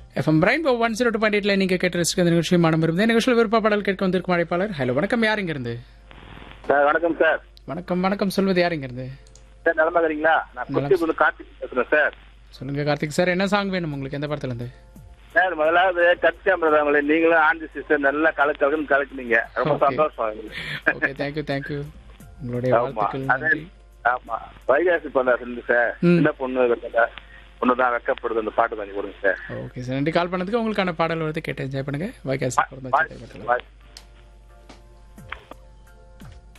FM பிரைன் one zero two point எயிட்ல நீங்க கேட்டு ரசிக்க இந்த நிகழ்ச்சி மனம் விரும்புது இந்த நிகழ்ச்சியில் விருப்ப பாடல் கேட்க வந்திருக்கும் அழைப்பாளர் ஹலோ வணக்கம் யார் இங்க இருந்து சார் வணக்கம் சார் வணக்கம் வணக்கம் சொல்வது யார் இங்க இருந்து சார் நலமா இருக்கீங்களா நான் குச்சிபுது கார்த்திக் பேசுறேன் சார் சொல்லுங்க கார்த்திக் சார் என்ன சாங் வேணும் உங்களுக்கு எந்த படத்துல இருந்து சார் முதலாவது கட்சியாமரவங்களே நீங்களும் ஆண்டி சிஸ்டர் நல்லா கலக்கலன்னு கலக்குனீங்க ரொம்ப Okay. சந்தோஷம் எங்களுக்கு. ஓகே தேங்க்யூ தேங்க்யூ உங்களுடைய ஆமா வாழ்த்துக்கள் அதே நன்றி ஆமா வைகாசி பொண்ணா இருந்து சார் ம். சின்ன பொண்ணு வெக்கல பொண்ணுதான் வெக்கப்படுது அந்த பாட்டு கொஞ்சம் கொடுங்க சார் ஓகே சார் நன்றி கால் பண்ணதுக்கு உங்களுக்கான பாடல் வந்து கேட்டு என்ஜாய் பண்ணுங்க வைகாசி பிறந்த வாய்- சித்திரை படத்துல. வாய்-